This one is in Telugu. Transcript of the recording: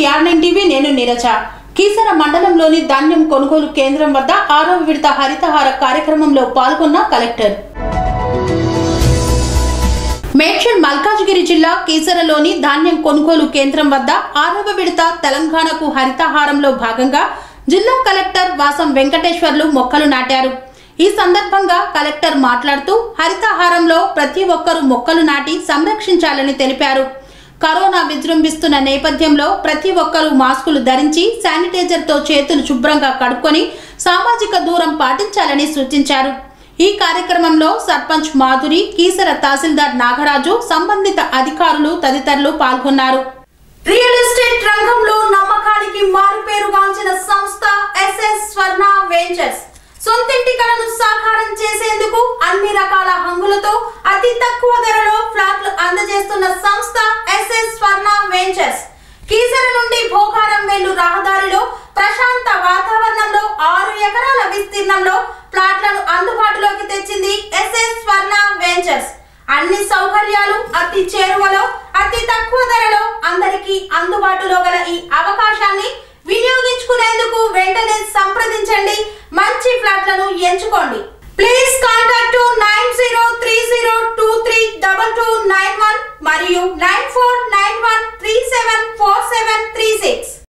టిఆర్ నైన్ టీవీ నేను నీరజ కీసర మండలంలోని ధాన్యం కొనుగోలు కేంద్రం వద్ద ఆరవ విడత హరితహార కార్యక్రమంలో పాల్గొన్న కలెక్టర్ మేడ్చల్ మల్కాజ్గిరి జిల్లా కీసరలోని ధాన్యం కొనుగోలు కేంద్రం వద్ద ఆరవ విడత తెలంగాణకు హరితహారంలో భాగంగా జిల్లా కలెక్టర్ వాసం వెంకటేశ్వర్లు మొక్కలు నాటారు ఈ సందర్భంగా కలెక్టర్ మాట్లాడుతూ హరితహారంలో ప్రతి ఒక్కరూ మొక్కలు నాటి సంరక్షించాలని తెలిపారు కరోనా విజృంభిస్తున్న నేపథ్యంలో ప్రతి ఒక్కరూ మాస్కులు ధరించి శానిటైజర్తో చేతులు శుభ్రంగా కడుక్కొని సామాజిక దూరం పాటించాలని సూచించారు ఈ కార్యక్రమంలో సర్పంచ్ మాధురి కీసర తహసీల్దార్ నాగరాజు సంబంధిత అధికారులు తదితరులు పాల్గొన్నారు రియల్ ఎస్టేట్ రంగంలో నమ్మకానికి మారుపేరుగాంచిన సంస్థ ఎస్ఎస్ స్వర్ణ వెంచర్స్ సొంతింటి కలను సాకారం చేసేందుకు అన్ని రకాల హంగులతో అతి తక్కువ ధరలో ఫ్లాట్లు అందజేస్తున్న సంస్థ ఎస్ఎస్ స్వర్ణ వెంచర్స్ కీసర నుండి భోగారం వెళ్ళు రహదారిలో ప్రశాంత వాతావరణంలో ఆరు ఎకరాల విస్తీర్ణంలో ప్లాట్లను అందుబాటులోకి తెచ్చింది ఎస్ఎస్ స్వర్ణ వెంచర్స్ అన్ని సౌకర్యాలు అతి చేరువలో అతి తక్కువ ధరలో అందరికీ అందుబాటులో గల ఈ అవకాశాన్ని వినియోగించుకునేందుకు వెంటనే సంప్రదించండి మంచి ఫ్లాట్లను ఎంచుకోండి please contact nine zero three zero two three double two nine one మరియు nine four nine one three seven four seven three six